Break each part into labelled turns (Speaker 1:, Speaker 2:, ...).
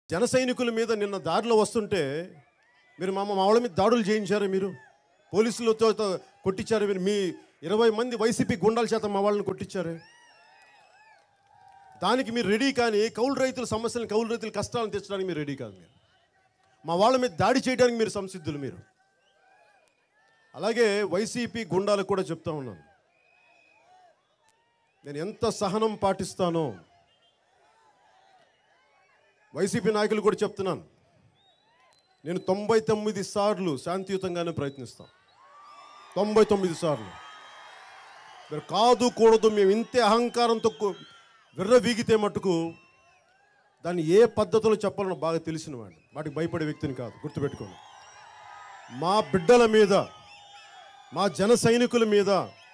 Speaker 1: జన సైనికుల మీద నిన్న దారిలో వస్తుంటే మీరు మా మా వాళ్ళ మీద దాడులు చేయించారు మీరు పోలీసులతో తో కొట్టించారు మీరు మీ ఇరవై మంది వైసీపీ గుండాల చేత మా వాళ్ళని కొట్టించారు దానికి మీరు రెడీ కానీ కౌలు రైతుల సమస్యలను కౌలు రైతుల కష్టాలను తెచ్చడానికి మీరు రెడీ కాదు మీరు మా వాళ్ళ మీద దాడి చేయడానికి మీరు సంసిద్ధులు మీరు అలాగే వైసీపీ గుండాలకు కూడా చెప్తా ఉన్నాను నేను ఎంత సహనం పాటిస్తానో వైసీపీ నాయకులు కూడా చెప్తున్నాను నేను తొంభై తొమ్మిది సార్లు శాంతియుతంగానే ప్రయత్నిస్తాను తొంభై తొమ్మిది సార్లు మీరు కాదు కూడదు మేము ఇంతే అహంకారంతో కు- విర్రవీగితే మట్టుకు దాన్ని ఏ పద్ధతిలో చెప్పాలో బాగా తెలిసిన వాడిని వాటికి భయపడే వ్యక్తిని కాదు గుర్తుపెట్టుకోండి మా బిడ్డల మీద మా జన సైనికుల మీద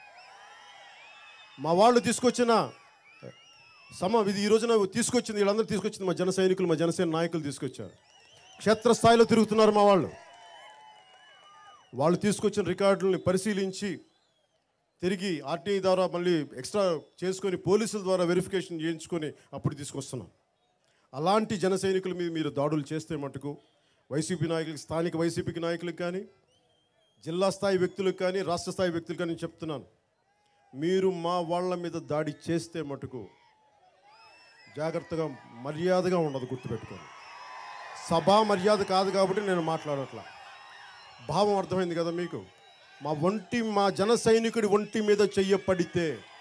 Speaker 1: మా వాళ్ళు తీసుకొచ్చిన సమ ఇది ఈ రోజున తీసుకొచ్చింది వీళ్ళందరూ తీసుకొచ్చింది మా జన సైనికులు మా జనసేన నాయకులు తీసుకొచ్చారు క్షేత్రస్థాయిలో తిరుగుతున్నారు మా వాళ్ళు వాళ్ళు తీసుకొచ్చిన రికార్డుల్ని పరిశీలించి తిరిగి ఆర్టీఐ ద్వారా మళ్ళీ ఎక్స్ట్రా చేసుకొని పోలీసుల ద్వారా వెరిఫికేషన్ చేయించుకొని అప్పుడు తీసుకొస్తున్నాం అలాంటి జన సైనికుల మీద మీరు దాడులు చేస్తే మటుకు వైసీపీ నాయకులకి స్థానిక వైసీపీకి నాయకులకు కానీ జిల్లా స్థాయి వ్యక్తులకు కానీ రాష్ట్ర స్థాయి వ్యక్తులకు కానీ చెప్తున్నాను మీరు మా వాళ్ళ మీద దాడి చేస్తే మటుకు జాగ్రత్తగా మర్యాదగా ఉండదు గుర్తుపెట్టుకోండి సభా మర్యాద కాదు కాబట్టి నేను మాట్లాడట్లా భావం అర్థమైంది కదా మీకు మా ఒంటి మా జన సైనికుడి ఒంటి మీద చెయ్యపడితే